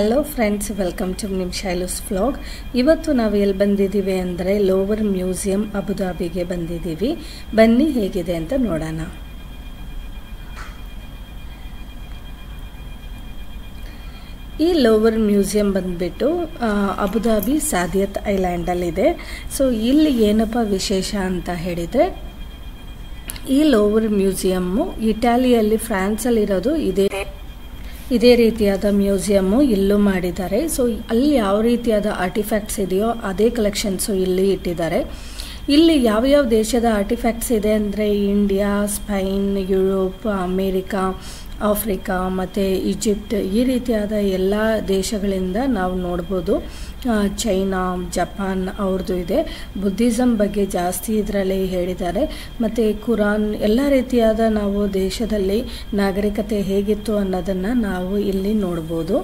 hello friends welcome to ನಿಮ್ ಶೈಲೂಸ್ vlog ಇವತ್ತು ನಾವು ಎಲ್ಲಿ ಬಂದಿದ್ದೀವಿ ಅಂದರೆ ಲೋವರ್ ಮ್ಯೂಸಿಯಂ ಅಬುದಾಬಿಗೆ ಬಂದಿದ್ದೀವಿ ಬನ್ನಿ ಹೇಗಿದೆ ಅಂತ ನೋಡೋಣ ಈ ಲೋವರ್ ಮ್ಯೂಸಿಯಂ ಬಂದ್ಬಿಟ್ಟು ಆ, ಅಬುದಾಬಿ ಸಾದಿಯತ್ ಐಲ್ಯಾಂಡಲ್ಲಿದೆ ಸೊ ಇಲ್ಲಿ ಏನಪ್ಪ ವಿಶೇಷ ಅಂತ ಹೇಳಿದರೆ ಈ ಲೋವರ್ ಮ್ಯೂಸಿಯಮ್ಮು ಇಟಾಲಿಯಲ್ಲಿ ಫ್ರಾನ್ಸಲ್ಲಿರೋದು ಇದೇ ಇದೇ ರೀತಿಯಾದ ಮ್ಯೂಸಿಯಮ್ಮು ಇಲ್ಲೂ ಮಾಡಿದ್ದಾರೆ ಸೊ ಅಲ್ಲಿ ಯಾವ ರೀತಿಯಾದ ಆರ್ಟಿಫ್ಯಾಕ್ಟ್ಸ್ ಇದೆಯೋ ಅದೇ ಕಲೆಕ್ಷನ್ಸು ಇಲ್ಲಿ ಇಟ್ಟಿದ್ದಾರೆ ಇಲ್ಲಿ ಯಾವ್ಯಾವ ದೇಶದ ಆರ್ಟಿಫ್ಯಾಕ್ಟ್ಸ್ ಇದೆ ಅಂದರೆ India Spain Europe America Africa ಮತ್ತು ಈಜಿಪ್ಟ್ ಈ ರೀತಿಯಾದ ಎಲ್ಲ ದೇಶಗಳಿಂದ ನಾವು ನೋಡ್ಬೋದು ಆ, ಚೈನಾ ಜಪಾನ್ ಅವ್ರದ್ದು ಇದೆ ಬುದ್ಧಿಸಮ್ ಬಗ್ಗೆ ಜಾಸ್ತಿ ಇದರಲ್ಲಿ ಹೇಳಿದ್ದಾರೆ ಮತ್ತು ಕುರಾನ್ ಎಲ್ಲ ರೀತಿಯಾದ ನಾವು ದೇಶದಲ್ಲಿ ನಾಗರಿಕತೆ ಹೇಗಿತ್ತು ಅನ್ನೋದನ್ನು ನಾವು ಇಲ್ಲಿ ನೋಡ್ಬೋದು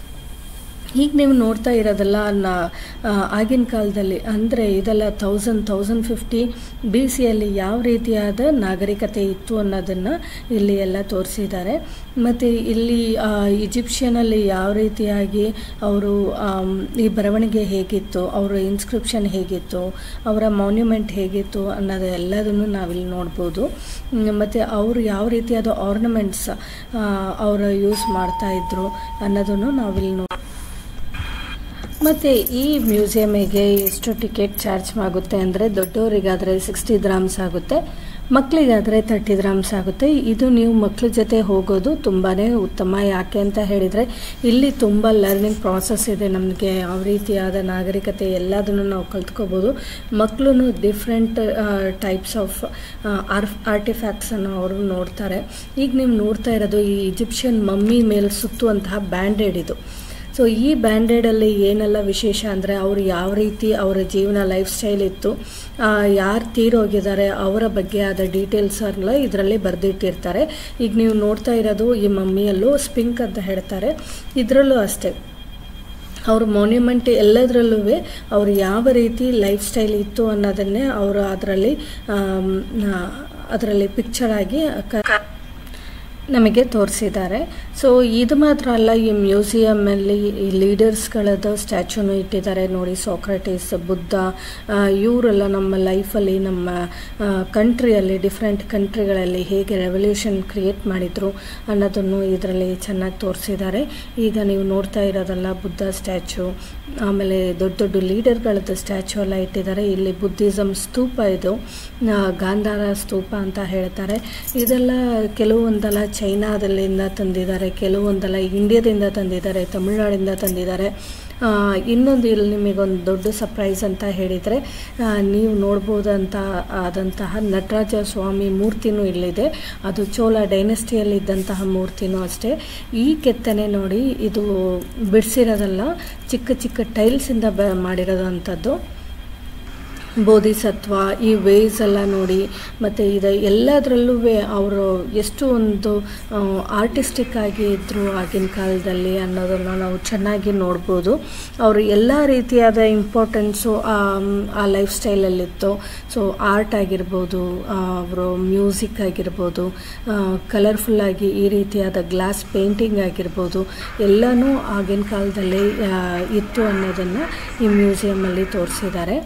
ಈಗ ನೀವು ನೋಡ್ತಾ ಇರೋದೆಲ್ಲ ನಾ ಆ, ಆಗಿನ ಕಾಲದಲ್ಲಿ ಅಂದರೆ ಇದೆಲ್ಲ ತೌಸಂಡ್ ತೌಸಂಡ್ ಫಿಫ್ಟಿ ಬಿ ಸಿಯಲ್ಲಿ ಯಾವ ರೀತಿಯಾದ ನಾಗರಿಕತೆ ಇತ್ತು ಅನ್ನೋದನ್ನು ಇಲ್ಲಿ ಎಲ್ಲ ತೋರಿಸಿದ್ದಾರೆ ಮತ್ತು ಇಲ್ಲಿ ಆ, ಈಜಿಪ್ಷಿಯನಲ್ಲಿ ಯಾವ ರೀತಿಯಾಗಿ ಅವರು ಆಮ್, ಈ ಬರವಣಿಗೆ ಹೇಗಿತ್ತು ಅವರ ಇನ್ಸ್ಕ್ರಿಪ್ಷನ್ ಹೇಗಿತ್ತು ಅವರ ಮಾನ್ಯುಮೆಂಟ್ ಹೇಗಿತ್ತು ಅನ್ನೋದು ಎಲ್ಲದನ್ನು ನಾವಿಲ್ಲಿ ನೋಡ್ಬೋದು ಮತ್ತು ಅವರು ಯಾವ ರೀತಿಯಾದ ಆರ್ನಮೆಂಟ್ಸ್ ಅವರು ಯೂಸ್ ಮಾಡ್ತಾ ಇದ್ರು ಅನ್ನೋದನ್ನು ನಾವಿಲ್ಲಿ ನೋ ಮತ್ತು ಈ ಮ್ಯೂಸಿಯಮಿಗೆ ಎಷ್ಟು ಟಿಕೆಟ್ ಚಾರ್ಜ್ ಆಗುತ್ತೆ ಅಂದರೆ ದೊಡ್ಡವರಿಗಾದರೆ ಸಿಕ್ಸ್ಟಿ ಗ್ರಾಮ್ಸ್ ಆಗುತ್ತೆ ಮಕ್ಕಳಿಗಾದರೆ ತರ್ಟಿ ಗ್ರಾಮ್ಸ್ ಆಗುತ್ತೆ ಇದು ನೀವು ಮಕ್ಕಳ ಜೊತೆ ಹೋಗೋದು ತುಂಬಾ ಉತ್ತಮ ಯಾಕೆ ಅಂತ ಹೇಳಿದರೆ ಇಲ್ಲಿ ತುಂಬ ಲರ್ನಿಂಗ್ ಪ್ರಾಸೆಸ್ ಇದೆ ನಮಗೆ ಯಾವ ರೀತಿಯಾದ ನಾಗರಿಕತೆ ಎಲ್ಲದನ್ನು ನಾವು ಕಲ್ತ್ಕೋಬೋದು ಮಕ್ಕಳು ಡಿಫ್ರೆಂಟ್ ಟೈಪ್ಸ್ ಆಫ್ ಆರ್ ಆರ್ಟಿಫ್ಯಾಕ್ಟ್ಸನ್ನು ಅವರು ನೋಡ್ತಾರೆ ಈಗ ನೀವು ನೋಡ್ತಾ ಇರೋದು ಈ ಈಜಿಪ್ಷಿಯನ್ ಮಮ್ಮಿ ಮೇಲೆ ಸುತ್ತುವಂತಹ ಬ್ಯಾಂಡೆಡ್ ಇದು ಸೊ ಈ ಬ್ಯಾಂಡೆಡಲ್ಲಿ ಏನೆಲ್ಲ ವಿಶೇಷ ಅಂದರೆ ಅವರು ಯಾವ ರೀತಿ ಅವರ ಜೀವನ ಲೈಫ್ ಸ್ಟೈಲ್ ಇತ್ತು ಯಾರು ತೀರೋಗಿದ್ದಾರೆ ಅವರ ಬಗ್ಗೆ ಆದ ಡೀಟೇಲ್ಸ್ ಎಲ್ಲ ಇದರಲ್ಲಿ ಬರೆದಿಟ್ಟಿರ್ತಾರೆ ಈಗ ನೀವು ನೋಡ್ತಾ ಇರೋದು ಈ ಮಮ್ಮಿಯಲ್ಲೂ ಸ್ಪಿಂಕ್ ಅಂತ ಹೇಳ್ತಾರೆ ಇದರಲ್ಲೂ ಅಷ್ಟೇ ಅವ್ರ ಮಾನ್ಯುಮೆಂಟ್ ಎಲ್ಲದರಲ್ಲೂ ಅವರು ಯಾವ ರೀತಿ ಲೈಫ್ ಸ್ಟೈಲ್ ಇತ್ತು ಅನ್ನೋದನ್ನೇ ಅವರು ಅದರಲ್ಲಿ ಅದರಲ್ಲಿ ಪಿಕ್ಚರ್ ಆಗಿ ಕ ನಮಗೆ ತೋರಿಸಿದ್ದಾರೆ ಸೊ ಇದು ಮಾತ್ರ ಅಲ್ಲ ಈ ಮ್ಯೂಸಿಯಮಲ್ಲಿ ಈ ಲೀಡರ್ಸ್ಗಳದ್ದು ಸ್ಟ್ಯಾಚ್ಯೂನು ಇಟ್ಟಿದ್ದಾರೆ ನೋಡಿ ಸೋಕ್ರಟಿಸ್ ಬುದ್ಧ ಆ, ಇವರೆಲ್ಲ ನಮ್ಮ ಲೈಫಲ್ಲಿ ನಮ್ಮ ಕಂಟ್ರಿಯಲ್ಲಿ ಡಿಫ್ರೆಂಟ್ ಕಂಟ್ರಿಗಳಲ್ಲಿ ಹೇಗೆ ರೆವಲ್ಯೂಷನ್ ಕ್ರಿಯೇಟ್ ಮಾಡಿದರು ಅನ್ನೋದನ್ನು ಇದರಲ್ಲಿ ಚೆನ್ನಾಗಿ ತೋರಿಸಿದ್ದಾರೆ ಈಗ ನೀವು ನೋಡ್ತಾ ಇರೋದಲ್ಲ ಬುದ್ಧ ಸ್ಟ್ಯಾಚ್ಯೂ ಆಮೇಲೆ ದೊಡ್ಡ ದೊಡ್ಡ ಲೀಡರ್ಗಳದ್ದು ಸ್ಟ್ಯಾಚ್ಯೂ ಎಲ್ಲ ಇಟ್ಟಿದ್ದಾರೆ ಇಲ್ಲಿ ಬುದ್ಧಿಸಮ್ ಸ್ತೂಪ ಇದು ಆ, ಗಾಂಧಾರ ಸ್ತೂಪ ಅಂತ ಹೇಳ್ತಾರೆ ಇದೆಲ್ಲ ಕೆಲವೊಂದೆಲ್ಲ ಚೈನಾದಲ್ಲಿಂದ ತಂದಿದ್ದಾರೆ ಕೆಲವೊಂದೆಲ್ಲ ಇಂಡಿಯಾದಿಂದ ತಂದಿದ್ದಾರೆ ತಮಿಳ್ನಾಡಿಂದ ತಂದಿದ್ದಾರೆ ಆ, ಇನ್ನೊಂದು ಇಲ್ಲಿ ನಿಮಗೊಂದು ದೊಡ್ಡ ಸರ್ಪ್ರೈಸ್ ಅಂತ ಹೇಳಿದರೆ ಆ, ನೀವು ನೋಡ್ಬೋದಂತ ಆದಂತಹ ನಟರಾಜ ಸ್ವಾಮಿ ಮೂರ್ತಿನೂ ಇಲ್ಲಿದೆ ಅದು ಚೋಳ ಡೈನೆಸ್ಟಿಯಲ್ಲಿ ಇದ್ದಂತಹ ಮೂರ್ತಿನೂ ಅಷ್ಟೇ ಈ ಕೆತ್ತನೆ ನೋಡಿ ಇದು ಬಿಡಿಸಿರೋದಲ್ಲ ಚಿಕ್ಕ ಚಿಕ್ಕ ಟೈಲ್ಸಿಂದ ಬ ಮಾಡಿರೋದಂಥದ್ದು ಬೋಧಿಸತ್ವ ಈ ವೇಸ್ ಎಲ್ಲ ನೋಡಿ ಮತ್ತು ಇದು ಎಲ್ಲದರಲ್ಲೂ ಅವರು ಎಷ್ಟು ಒಂದು ಆರ್ಟಿಸ್ಟಿಕ್ ಆಗಿ ಇದ್ದರು ಆಗಿನ ಕಾಲದಲ್ಲಿ ಅನ್ನೋದನ್ನು ನಾವು ಚೆನ್ನಾಗಿ ನೋಡ್ಬೋದು ಅವರು ಎಲ್ಲ ರೀತಿಯಾದ ಇಂಪಾರ್ಟೆನ್ಸು ಆ ಲೈಫ್ ಸ್ಟೈಲಲ್ಲಿತ್ತು ಸೊ ಆರ್ಟ್ ಆಗಿರ್ಬೋದು ಅವರು ಮ್ಯೂಸಿಕ್ ಆಗಿರ್ಬೋದು ಕಲರ್ಫುಲ್ಲಾಗಿ ಈ ರೀತಿಯಾದ ಗ್ಲಾಸ್ ಪೇಂಟಿಂಗ್ ಆಗಿರ್ಬೋದು ಎಲ್ಲನೂ ಆಗಿನ ಕಾಲದಲ್ಲಿ ಆ, ಇತ್ತು ಅನ್ನೋದನ್ನು ಈ ಮ್ಯೂಸಿಯಮಲ್ಲಿ ತೋರಿಸಿದ್ದಾರೆ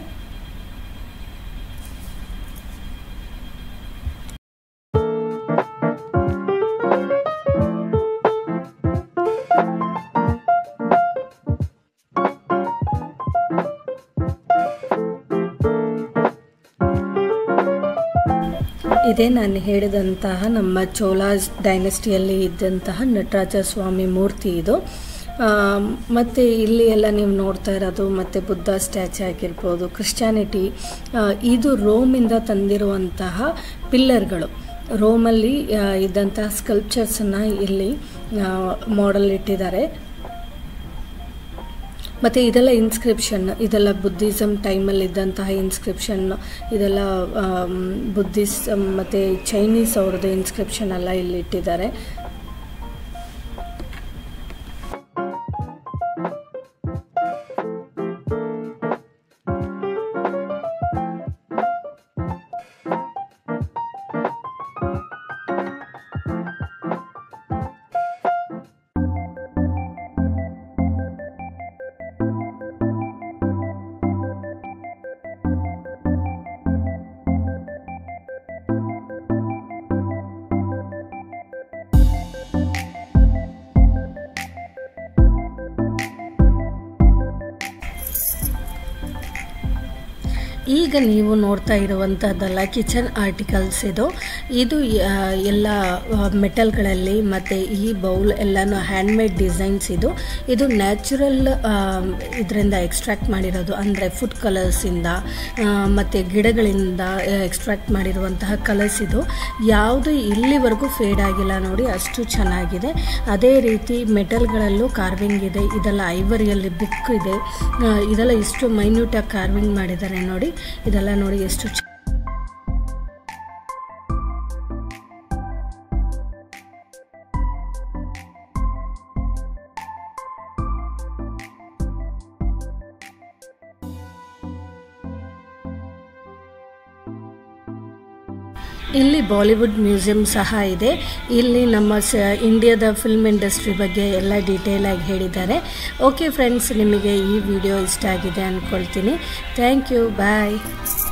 ಇದೇ ನಾನು ಹೇಳಿದಂತಹ ನಮ್ಮ ಚೋಲಾಸ್ ಡೈನೆಸ್ಟಿಯಲ್ಲಿ ಇದ್ದಂತಹ ನಟರಾಜ ಸ್ವಾಮಿ ಮೂರ್ತಿ ಇದು ಆ, ಮತ್ತು ಇಲ್ಲಿ ಎಲ್ಲ ನೀವು ನೋಡ್ತಾ ಇರೋದು ಮತ್ತು ಬುದ್ಧ ಸ್ಟ್ಯಾಚ್ಯೂ ಆಗಿರ್ಬೋದು ಕ್ರಿಶ್ಚಾನಿಟಿ ಆ, ಇದು ರೋಮಿಂದ ತಂದಿರುವಂತಹ ಪಿಲ್ಲರ್ಗಳು ರೋಮಲ್ಲಿ ಆ, ಇದ್ದಂತಹ ಸ್ಕಲ್ಪ್ಚರ್ಸನ್ನು ಇಲ್ಲಿ ಮಾಡೆಲ್ ಇಟ್ಟಿದ್ದಾರೆ ಮತ್ತು ಇದೆಲ್ಲ ಇನ್ಸ್ಕ್ರಿಪ್ಷನ್ ಇದೆಲ್ಲ ಬುದ್ಧಿಸಮ್ ಟೈಮಲ್ಲಿ ಇದ್ದಂತಹ ಇನ್ಸ್ಕ್ರಿಪ್ಷನ್ ಇದೆಲ್ಲ ಬುದ್ಧಿಸಮ್ ಮತ್ತು ಚೈನೀಸ್ ಅವ್ರದ್ದು ಇನ್ಸ್ಕ್ರಿಪ್ಷನ್ ಎಲ್ಲ ಇಲ್ಲಿ ಇಟ್ಟಿದ್ದಾರೆ ಈಗ ನೀವು ನೋಡ್ತಾ ಇರುವಂಥದ್ದಲ್ಲ ಕಿಚನ್ ಆರ್ಟಿಕಲ್ಸ್ ಇದು ಇದು ಆ, ಎಲ್ಲ ಮೆಟಲ್ಗಳಲ್ಲಿ ಮತ್ತು ಈ ಬೌಲ್ ಎಲ್ಲನೂ ಹ್ಯಾಂಡ್ಮೇಡ್ ಡಿಸೈನ್ಸ್ ಇದು ಇದು ನ್ಯಾಚುರಲ್ ಇದರಿಂದ ಎಕ್ಸ್ಟ್ರಾಕ್ಟ್ ಮಾಡಿರೋದು ಅಂದರೆ ಫುಡ್ ಕಲರ್ಸಿಂದ ಮತ್ತು ಗಿಡಗಳಿಂದ ಎಕ್ಸ್ಟ್ರಾಕ್ಟ್ ಮಾಡಿರುವಂತಹ ಕಲರ್ಸ್ ಇದು ಯಾವುದು ಇಲ್ಲಿವರೆಗೂ ಫೇಡ್ ಆಗಿಲ್ಲ ನೋಡಿ ಅಷ್ಟು ಚೆನ್ನಾಗಿದೆ ಅದೇ ರೀತಿ ಮೆಟಲ್ಗಳಲ್ಲೂ ಕಾರ್ವಿಂಗ್ ಇದೆ ಇದೆಲ್ಲ ಐವರಿಯಲ್ಲಿ ಬುಕ್ ಇದೆ ಆ, ಇದೆಲ್ಲ ಇಷ್ಟು ಮೈನ್ಯೂಟಾಗಿ ಕಾರ್ವಿಂಗ್ ಮಾಡಿದ್ದಾರೆ ನೋಡಿ ಇದೆಲ್ಲ ನೋಡಿ ಎಷ್ಟು ಚ- ಇಲ್ಲಿ ಬಾಲಿವುಡ್ ಮ್ಯೂಸಿಯಂ ಸಹ ಇದೆ ಇಲ್ಲಿ ನಮ್ಮ ಸ ಇಂಡಿಯಾದ ಫಿಲ್ಮ್ ಇಂಡಸ್ಟ್ರಿ ಬಗ್ಗೆ ಎಲ್ಲ ಡೀಟೇಲ್ ಆಗಿ ಹೇಳಿದ್ದಾರೆ ಓಕೆ ಫ್ರೆಂಡ್ಸ್ ನಿಮಗೆ ಈ ವಿಡಿಯೋ ಇಷ್ಟ ಆಗಿದೆ ಅಂದ್ಕೊಳ್ತೀನಿ ಥ್ಯಾಂಕ್ ಯು ಬಾಯ್